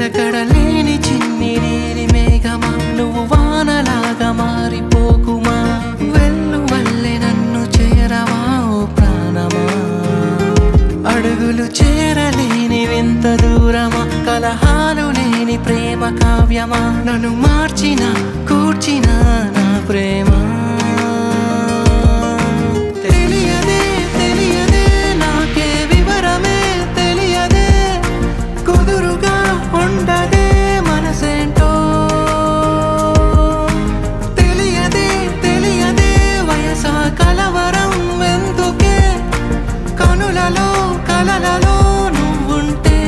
నిలకడలేని చిన్ని నీలి మేఘమా నువ్వు వానలాగా మారిపోకుమా వెళ్ళు వల్లే నన్ను చేరవా ఓ ప్రాణమా అడుగులు చేరలేని వింత దూరమా కలహాలు లేని ప్రేమ కావ్యమా నన్ను మార్చిన కూర్చిన నా ప్రేమ తెలియదే తెలియదే నాకే వివరమే తెలియదే కుదురుగా ఉండదే మనసేంటో తెలియదే తెలియదే వయసా కలవరం ఎందుకే కనులలో కలలలో నువ్వుంటే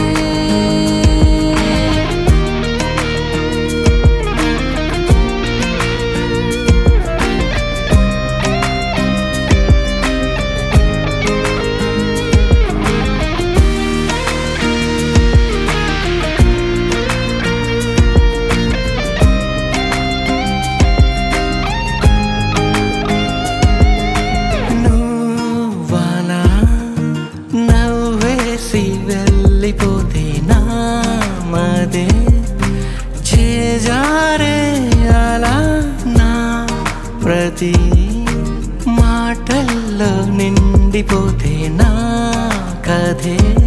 నువ్వలా నవ్వేసి వెళ్ళిపోతే నా మదే చేజారే అలా నా ప్రతి మాటల్లో నిండిపోతే నా కథే